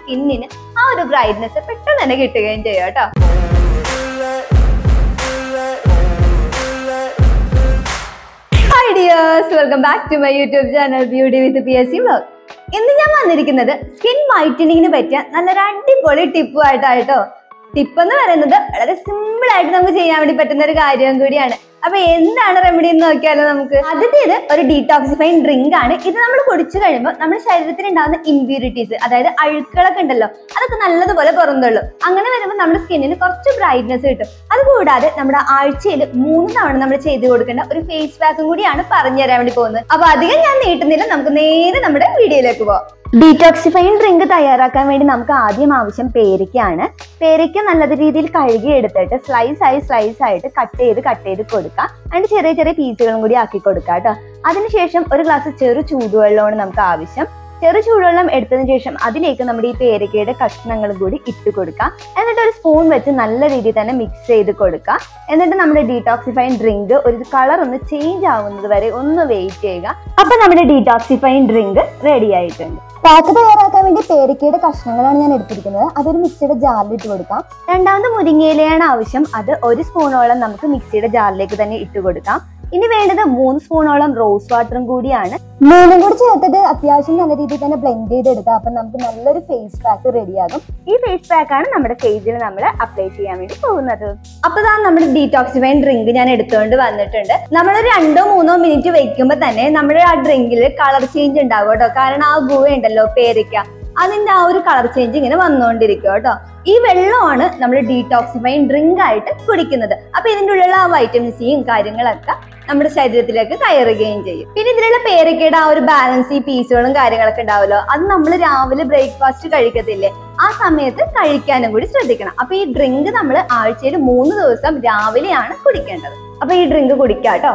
സ്കിന്നിന് ആ ഒരു ബ്രൈറ്റ്നെസ് പെട്ടെന്ന് തന്നെ കിട്ടുകയും ചെയ്യും കേട്ടോ hi dears welcome back to my YouTube channel beauty with P S C vlog ഇന്ന് ഞാൻ വന്നിരിക്കുന്നത് സ്കിൻ വൈറ്റനിങ്ങിന് പറ്റിയ നല്ലൊരു അടിപൊളി ടിപ്പുമായിട്ടായിട്ടോ ടിപ്പ് എന്ന് പറയുന്നത് വളരെ സിമ്പിൾ ആയിട്ട് നമുക്ക് ചെയ്യാൻ വേണ്ടി പറ്റുന്ന ഒരു കാര്യം കൂടിയാണ് അപ്പൊ എന്താണ് റെമഡി എന്ന് നോക്കിയാലോ നമുക്ക് ആദ്യത്തേത് ഒരു ഡീടോക്സിഫൈങ് ഡ്രിങ്ക് ആണ് ഇത് നമ്മൾ കുടിച്ചു കഴിയുമ്പോൾ നമ്മുടെ ശരീരത്തിൽ ഉണ്ടാകുന്ന ഇമ്പ്യൂരിറ്റീസ് അതായത് അഴുക്കളൊക്കെ ഉണ്ടല്ലോ അതൊക്കെ നല്ലതുപോലെ പുറന്തള്ളും അങ്ങനെ വരുമ്പോൾ നമ്മുടെ സ്കിന്നിന് കുറച്ച് ബ്രൈറ്റ്നെസ് കിട്ടും അതുകൂടാതെ നമ്മുടെ ആഴ്ചയിൽ മൂന്ന് തവണ നമ്മൾ ചെയ്തു കൊടുക്കേണ്ട ഒരു ഫേസ് പാക്കും കൂടിയാണ് പറഞ്ഞു തരാൻ വേണ്ടി പോകുന്നത് അപ്പൊ അധികം ഞാൻ നീട്ടുന്നില്ല നമുക്ക് നേരെ നമ്മുടെ വീഡിയോയിലേക്ക് പോവാം ഡീടോക്സിഫൈൻ ഡ്രിങ്ക് തയ്യാറാക്കാൻ വേണ്ടി നമുക്ക് ആദ്യം ആവശ്യം പേരയ്ക്കാണ് പേരയ്ക്ക നല്ല രീതിയിൽ കഴുകി എടുത്തിട്ട് സ്ലൈസ് ആയി സ്ലൈസ് ആയിട്ട് കട്ട് ചെയ്ത് കട്ട് ചെയ്ത് കൊടുക്കുക അതിന്റെ ചെറിയ ചെറിയ പീസുകളും കൂടി ആക്കി കൊടുക്കുക കേട്ടോ അതിനുശേഷം ഒരു ഗ്ലാസ് ചെറു ചൂടുവെള്ളമാണ് നമുക്ക് ആവശ്യം ചെറു ചൂടുവെള്ളം എടുത്തതിന് ശേഷം അതിലേക്ക് നമ്മുടെ ഈ പേരയ്ക്കയുടെ കഷ്ണങ്ങളും കൂടി ഇട്ട് കൊടുക്കുക എന്നിട്ട് ഒരു സ്പൂൺ വെച്ച് നല്ല രീതിയിൽ തന്നെ മിക്സ് ചെയ്ത് കൊടുക്കുക എന്നിട്ട് നമ്മുടെ ഡീടോക്സിഫൈൻ ഡ്രിങ്ക് ഒരു കളർ ഒന്ന് ചേഞ്ച് ആവുന്നത് വരെ ഒന്ന് വെയിറ്റ് ചെയ്യുക അപ്പൊ നമ്മുടെ ഡീടോക്സിഫൈൻ ഡ്രിങ്ക് റെഡി ആയിട്ടുണ്ട് പാക്ക് തയ്യാറാക്കാൻ വേണ്ടി പേരക്കയുടെ കഷ്ണങ്ങളാണ് ഞാൻ എടുത്തിരിക്കുന്നത് അതൊരു മിക്സിയുടെ ജാറിൽ ഇട്ട് കൊടുക്കാം രണ്ടാമത് മുരിങ്ങയിലയാണ് ആവശ്യം അത് ഒരു സ്പൂണോളം നമുക്ക് മിക്സിയുടെ ജാറിലേക്ക് തന്നെ ഇട്ട് കൊടുക്കാം ഇനി വേണ്ടത് മൂന്ന് സ്പൂണോളം റോസ് വാട്ടറും കൂടിയാണ് മൂന്നും കൂടി ചേർത്തിട്ട് അത്യാവശ്യം നല്ല രീതിയിൽ തന്നെ ബ്ലെൻഡ് ചെയ്തെടുക്കുക അപ്പൊ നമുക്ക് നല്ലൊരു ഫേസ് പാക്ക് റെഡിയാകും ഈ ഫേസ് പാക്ക് ആണ് നമ്മുടെ ഫേസിൽ നമ്മൾ അപ്ലൈ ചെയ്യാൻ വേണ്ടി പോകുന്നത് അപ്പൊ ഇതാ നമ്മുടെ ഡീടോക്സിഫൈൻ ഡ്രിങ്ക് ഞാൻ എടുത്തുകൊണ്ട് വന്നിട്ടുണ്ട് നമ്മൾ രണ്ടോ മൂന്നോ മിനിറ്റ് വെക്കുമ്പോൾ തന്നെ നമ്മുടെ ആ ഡ്രിങ്കിൽ കളർ ചേഞ്ച് ഉണ്ടാകും കേട്ടോ കാരണം ആ ഗുവ ഉണ്ടല്ലോ പേരയ്ക്ക അതിന്റെ ആ ഒരു കളർ ചേഞ്ച് ഇങ്ങനെ വന്നുകൊണ്ടിരിക്കും കേട്ടോ ഈ വെള്ളമാണ് നമ്മൾ ഡീടോക്സിഫൈൻ ഡ്രിങ്ക് ആയിട്ട് കുടിക്കുന്നത് അപ്പൊ ഇതിൻ്റെ ഉള്ളിലുള്ള ആ വൈറ്റമിൻ സിയും കാര്യങ്ങളൊക്കെ നമ്മുടെ ശരീരത്തിലേക്ക് കയറുകയും ചെയ്യും പിന്നെ ഇതിലുള്ള പേരക്കയുടെ ആ ഒരു ബാലൻസ് ഈ പീസുകളും കാര്യങ്ങളൊക്കെ ഉണ്ടാവുമല്ലോ അത് നമ്മൾ രാവിലെ ബ്രേക്ക്ഫാസ്റ്റ് കഴിക്കത്തില്ലേ ആ സമയത്ത് കഴിക്കാനും കൂടി ശ്രദ്ധിക്കണം അപ്പൊ ഈ ഡ്രിങ്ക് നമ്മൾ ആഴ്ചയിൽ മൂന്ന് ദിവസം രാവിലെയാണ് കുടിക്കേണ്ടത് അപ്പൊ ഈ ഡ്രിങ്ക് കുടിക്കാം കേട്ടോ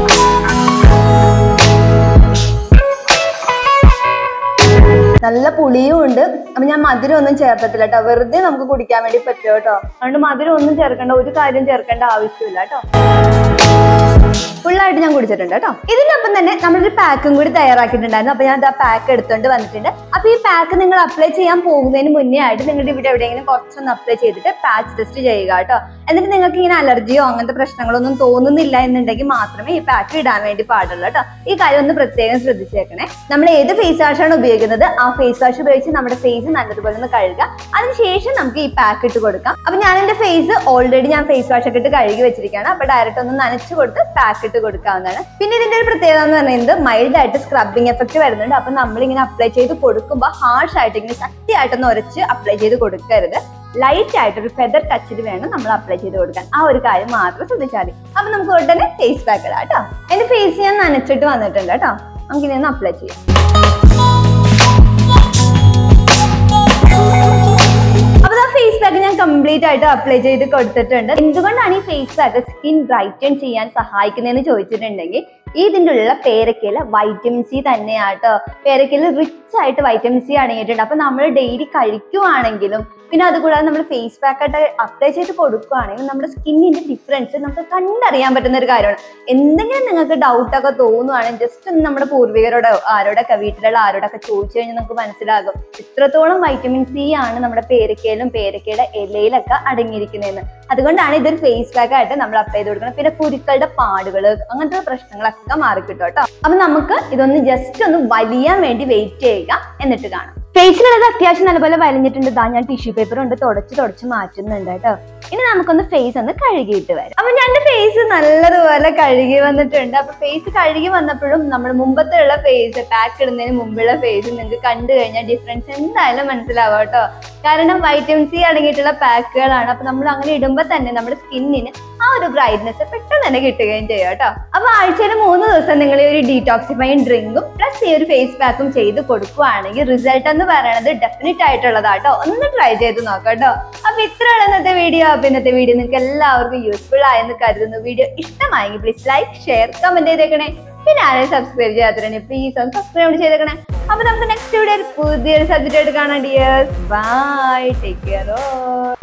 നല്ല പുളിയും ഉണ്ട് അപ്പൊ ഞാൻ മധുരം ഒന്നും ചേർത്തിട്ടില്ല കേട്ടോ വെറുതെ നമുക്ക് കുടിക്കാൻ വേണ്ടി പറ്റും കേട്ടോ അതുകൊണ്ട് മധുരം ഒന്നും ചേർക്കേണ്ട ഒരു കാര്യം ചേർക്കേണ്ട ആവശ്യമില്ല കേട്ടോ ഫുള്ളായിട്ട് ഞാൻ കുടിച്ചിട്ടുണ്ട് കേട്ടോ ഇതിനൊപ്പം തന്നെ നമ്മളൊരു പാക്കും കൂടി തയ്യാറാക്കിയിട്ടുണ്ടായിരുന്നു അപ്പൊ ഞാൻ ആ പാക്ക് എടുത്തുകൊണ്ട് വന്നിട്ടുണ്ട് അപ്പൊ ഈ പാക്ക് നിങ്ങൾ അപ്ലൈ ചെയ്യാൻ പോകുന്നതിന് മുന്നേ ആയിട്ട് നിങ്ങളുടെ ഇവിടെ എവിടെയെങ്കിലും കുറച്ചൊന്ന് അപ്ലൈ ചെയ്തിട്ട് പാച്ച് ടെസ്റ്റ് ചെയ്യുക കേട്ടോ എന്നിട്ട് നിങ്ങൾക്ക് ഇങ്ങനെ അലർജിയോ അങ്ങനത്തെ പ്രശ്നങ്ങളൊന്നും തോന്നുന്നില്ല എന്നുണ്ടെങ്കിൽ മാത്രമേ ഈ പാക്ക് ഇടാൻ വേണ്ടി പാടുള്ളൂ കേട്ടോ ഈ കാര്യം ഒന്ന് പ്രത്യേകം ശ്രദ്ധിച്ചേക്കണേ നമ്മൾ ഏത് ഫേസ് വാഷ് ആണ് ഉപയോഗിക്കുന്നത് ആ ഫേസ് വാഷ് ഉപയോഗിച്ച് നമ്മുടെ ഫേസ് നല്ലതുപോലെ ഒന്ന് കഴുകുക അതിനുശേഷം നമുക്ക് ഈ പാക്ക് ഇട്ട് കൊടുക്കാം അപ്പൊ ഞാൻ എന്റെ ഫേസ് ഓൾറെഡി ഞാൻ ഫേസ് വാഷ് ഒക്കെ ഇട്ട് കഴുകി വെച്ചിരിക്കുകയാണ് അപ്പൊ ഡയറക്റ്റ് ഒന്ന് നനച്ചു കൊടുത്ത് പാക്ക് ഇട്ട് കൊടുക്കാവുന്നതാണ് പിന്നെ ഇതിന്റെ ഒരു പ്രത്യേകത എന്ന് പറയുന്നത് മൈൽഡ് ആയിട്ട് സ്ക്രബിങ് എഫക്ട് വരുന്നുണ്ട് അപ്പൊ നമ്മൾ ഇങ്ങനെ അപ്ലൈ ചെയ്ത് കൊടുക്കുമ്പോൾ ഹാർഷ് ആയിട്ട് ഇങ്ങനെ ശക്തിയായിട്ടൊന്ന് ഉരച്ച് അപ്ലൈ ചെയ്ത് കൊടുക്കരുത് ലൈറ്റ് ആയിട്ട് ഒരു ഫെദർ ടച്ചിൽ വേണം നമ്മൾ അപ്ലൈ ചെയ്ത് കൊടുക്കാൻ ആ ഒരു കാര്യം മാത്രം ശ്രദ്ധിച്ചാൽ മതി അപ്പൊ നമുക്ക് ഉടനെ ഫേസ് പാക്ക് ഇടാം കേട്ടോ എന്റെ ഫേസ് ഞാൻ നനച്ചിട്ട് വന്നിട്ടുണ്ട് കേട്ടോ നമുക്ക് ഇനി ഒന്ന് അപ്ലൈ ചെയ്യാം അപ്പൊ ആ ഫേസ് പാക്ക് ഞാൻ കംപ്ലീറ്റ് ആയിട്ട് അപ്ലൈ ചെയ്ത് കൊടുത്തിട്ടുണ്ട് എന്തുകൊണ്ടാണ് ഈ ഫേസ് പാക്ക് സ്കിൻ ബ്രൈറ്റൻ ചെയ്യാൻ സഹായിക്കുന്നതെന്ന് ചോദിച്ചിട്ടുണ്ടെങ്കിൽ ഇതിൻ്റെ ഉള്ള പേരക്കയില് വൈറ്റമിൻ സി തന്നെയാട്ടോ പേരക്കയില് റിച്ച് ആയിട്ട് വൈറ്റമിൻ സി അടങ്ങിയിട്ടുണ്ട് അപ്പൊ നമ്മൾ ഡെയിലി കഴിക്കുവാണെങ്കിലും പിന്നെ അതുകൂടാതെ നമ്മൾ ഫേസ് പാക്ക് ആയിട്ട് അപ്ലൈ ചെയ്ത് കൊടുക്കുകയാണെങ്കിൽ നമ്മുടെ സ്കിന്നിന്റെ ഡിഫറൻസ് നമുക്ക് കണ്ടറിയാൻ പറ്റുന്ന ഒരു കാര്യമാണ് എന്തെങ്കിലും നിങ്ങൾക്ക് ഡൗട്ട് ഒക്കെ തോന്നുവാണെങ്കിൽ ജസ്റ്റ് ഒന്ന് നമ്മുടെ പൂർവികരോടോ ആരോടൊക്കെ വീട്ടിലുള്ള ആരോടൊക്കെ ചോദിച്ചു കഴിഞ്ഞാൽ നമുക്ക് മനസ്സിലാകും ഇത്രത്തോളം വൈറ്റമിൻ സി ആണ് നമ്മുടെ പേരക്കയിലും പേരക്കയുടെ ഇലയിലൊക്കെ അടങ്ങിയിരിക്കുന്നതെന്ന് അതുകൊണ്ടാണ് ഇതൊരു ഫേസ് പാക്ക് ആയിട്ട് നമ്മൾ അപ്ലൈ ചെയ്ത് കൊടുക്കുന്നത് പിന്നെ കുരുക്കളുടെ പാടുകൾ അങ്ങനത്തെ പ്രശ്നങ്ങളൊക്കെ മാറിക്കിട്ടും കേട്ടോ അപ്പൊ നമുക്ക് ഇതൊന്ന് ജസ്റ്റ് ഒന്ന് വലിയാൻ വേണ്ടി വെയിറ്റ് ചെയ്യുക എന്നിട്ട് കാണാം ഫേസിലുള്ളത് അത്യാവശ്യം നല്ലപോലെ വലിഞ്ഞിട്ടുണ്ട് ദാ ഞാൻ ടിഷ്യൂ പേപ്പർ കൊണ്ട് തുടച്ച് തുടച്ച് മാറ്റുന്നുണ്ട് കേട്ടോ ഇനി നമുക്കൊന്ന് ഫേസ് ഒന്ന് കഴുകിയിട്ട് വരാം അപ്പൊ ഞാൻ ഫേസ് നല്ലതുപോലെ കഴുകി വന്നിട്ടുണ്ട് അപ്പൊ ഫേസ് കഴുകി വന്നപ്പോഴും നമ്മൾ മുമ്പത്തെ ഉള്ള ഫേസ് പാക്ക് ഇടുന്നതിന് മുമ്പുള്ള ഫേസ് നിങ്ങൾക്ക് കണ്ടു കഴിഞ്ഞാൽ ഡിഫറൻസ് എന്തായാലും മനസ്സിലാവും കേട്ടോ കാരണം വൈറ്റമിൻ സി അടങ്ങിയിട്ടുള്ള പാക്കുകളാണ് അപ്പൊ നമ്മൾ അങ്ങനെ ഇടുമ്പോൾ തന്നെ നമ്മുടെ സ്കിന്നിന് ആ ഒരു ബ്രൈറ്റ്നെസ് പെട്ടെന്ന് തന്നെ കിട്ടുകയും ചെയ്യും കേട്ടോ അപ്പൊ ആഴ്ചയിൽ മൂന്ന് ദിവസം നിങ്ങൾ ഈ ഒരു ഡീടോക്സിഫൈൻ ഡ്രിങ്കും പ്ലസ് ഈ ഒരു ഫേസ് പാക്കും ചെയ്ത് കൊടുക്കുവാണെങ്കിൽ റിസൾട്ട് എന്ന് പറയുന്നത് ഡെഫിനറ്റ് ആയിട്ടുള്ളതാട്ടോ ഒന്ന് ട്രൈ ചെയ്ത് നോക്കാം കേട്ടോ അപ്പൊ ഇത്രയുള്ള ഇന്നത്തെ വീഡിയോ അപ്പൊ ഇന്നത്തെ വീഡിയോ നിങ്ങൾക്ക് എല്ലാവർക്കും യൂസ്ഫുൾ ആയെന്ന് കരുതുന്നു വീഡിയോ ഇഷ്ടമായെങ്കിൽ പ്ലീസ് ലൈക്ക് ഷെയർ കമന്റ് ചെയ്തേക്കണേ പിന്നെ ആരെയും സബ്സ്ക്രൈബ് ചെയ്യാത്തവരെ പ്ലീസ് ഒന്ന് സബ്സ്ക്രൈബ് ചെയ്തേക്കണേ അപ്പൊ നമുക്ക് നെക്സ്റ്റ് വീഡിയോ പുതിയൊരു സബ്ജക്റ്റ് ആയിട്ട് കാണാം ഡിയേഴ്സ് ബൈ ടേക്ക് കെയർ